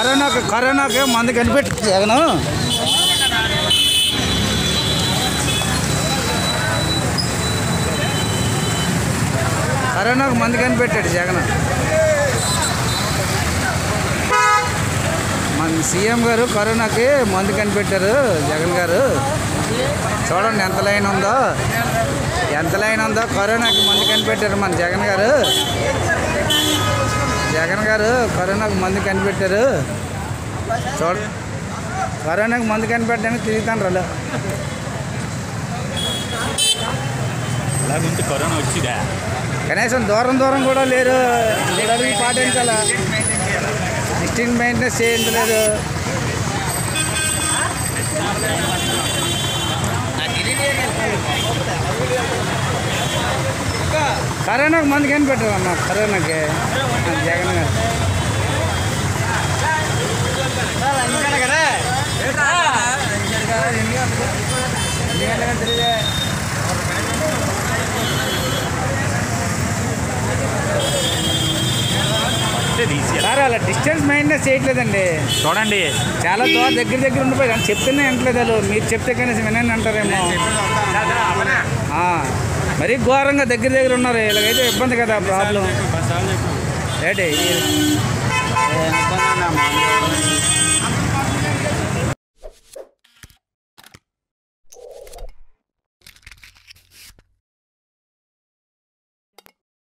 కరోనాకి కరోనాకి మందు కనిపెట్టి జగన్ కరోనాకు మందు కనిపెట్టాడు జగన్ మన సీఎం గారు కరోనాకి మందు కనిపెట్టారు జగన్ గారు చూడండి ఎంత లైన్ ఉందో ఎంత లైన్ ఉందో కరోనాకి మందు కనిపెట్టారు మన జగన్ గారు జగన్ గారు కరోనాకు మందు కనిపెట్టారు చూడ కరోనాకు మందు కనిపెట్టడానికి తిరుగుతాను రా అలాగుంటే కరోనా వచ్చిదా కనీసం దూరం దూరం కూడా లేరు అడిగి పాటించాలా డిస్టింగ్ మెయింటెనెన్స్ చేయించలేదు కరోనాకు మందు కనిపెట్టారు అన్న కరోనాకి మన జగన్ గారు అంటే తీసి సార్ అలా డిస్టెన్స్ మెయింటెనెన్స్ చేయట్లేదండి చూడండి చాలా దూరం దగ్గర దగ్గర ఉండిపోయి అని చెప్తేనే వినట్లేదు వాళ్ళు మీరు చెప్తే కనీసం వినని అంటారేమో ఆ, మరీ ఘోరంగా దగ్గర దగ్గర ఉన్నారు ఇలాగైతే ఇబ్బంది కదా ప్రాబ్లం ఏంటి